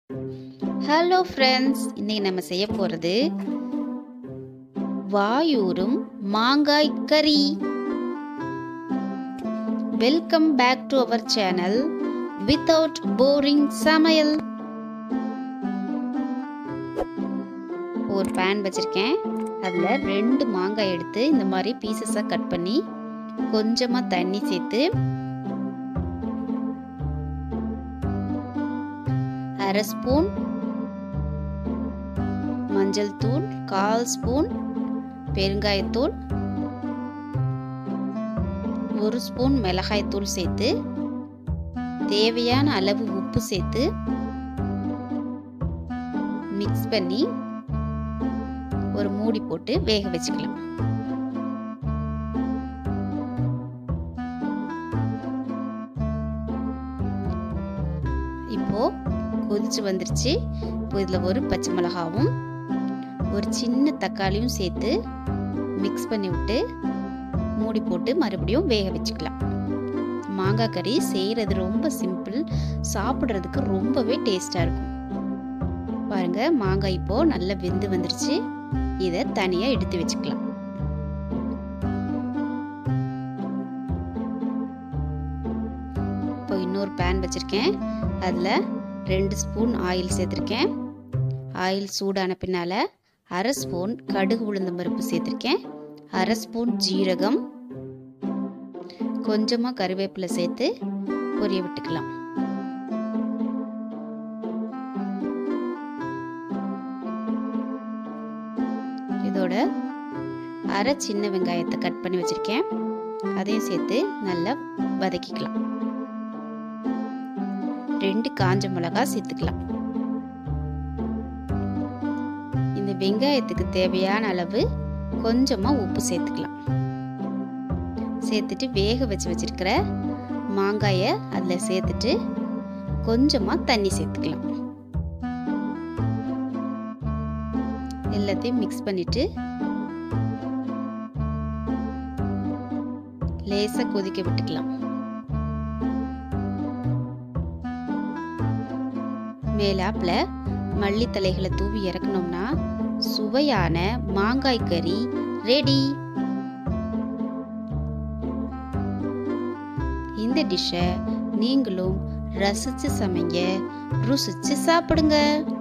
hello friends இன்னைக்கு நம்ம செய்ய போகிறது வாயூரும் மாங்காய் கறி welcome back to our channel without boring சமையல் ஒரு பேன் வச்சுருக்கேன் அதில் ரெண்டு மாங்காய் எடுத்து இந்த மாதிரி பீசஸாக கட் பண்ணி கொஞ்சமாக தண்ணி சேர்த்து அரை ஸ்பூன் மஞ்சள் தூள் கால் ஸ்பூன் பெருங்காயத்தூள் ஒரு ஸ்பூன் மிளகாய்த்தூள் சேர்த்து தேவையான அளவு உப்பு சேர்த்து மிக்ஸ் பண்ணி ஒரு மூடி போட்டு வேக வச்சுக்கலாம் இப்போ கொதிச்சு வந்துருச்சு இப்போ இதில் ஒரு பச்சை மிளகாவும் ஒரு சின்ன தக்காளியும் சேர்த்து மிக்ஸ் பண்ணி விட்டு மூடி போட்டு மறுபடியும் வேக வச்சுக்கலாம் மாங்காய் கறி செய்கிறது ரொம்ப சிம்பிள் சாப்பிட்றதுக்கு ரொம்பவே டேஸ்டாக இருக்கும் பாருங்க மாங்காய் இப்போ நல்லா வெந்து வந்துருச்சு இதை தனியாக எடுத்து வச்சுக்கலாம் இப்போ இன்னொரு பேன் வச்சுருக்கேன் அதில் ரெண்டு ஸ்பூன் ஆயில் சேர்த்துருக்கேன் ஆயில் சூடான பின்னால் அரை ஸ்பூன் கடுகு உளுந்தம் பருப்பு சேர்த்துருக்கேன் அரை ஸ்பூன் ஜீரகம் கொஞ்சமாக கருவேப்பிலை சேர்த்து பொரிய விட்டுக்கலாம் இதோட அரை சின்ன வெங்காயத்தை கட் பண்ணி வச்சுருக்கேன் அதையும் சேர்த்து நல்லா வதக்கிக்கலாம் ரெண்டு காஞ்ச மிளகா சேர்த்துக்கலாம் இந்த வெங்காயத்துக்கு தேவையான அளவு கொஞ்சமாக உப்பு சேர்த்துக்கலாம் சேர்த்துட்டு வேக வச்சு வச்சிருக்கிற மாங்காயை அதில் சேர்த்துட்டு கொஞ்சமாக தண்ணி சேர்த்துக்கலாம் எல்லாத்தையும் மிக்ஸ் பண்ணிட்டு லேசாக கொதிக்க விட்டுக்கலாம் மேலாப்பில் மல்லித்தலைகளை தூவி இறக்கணும்னா சுவையான மாங்காய் கறி ரெடி இந்த டிஷ்ஷை நீங்களும் ரசிச்சு சமைங்க ருசிச்சு சாப்பிடுங்க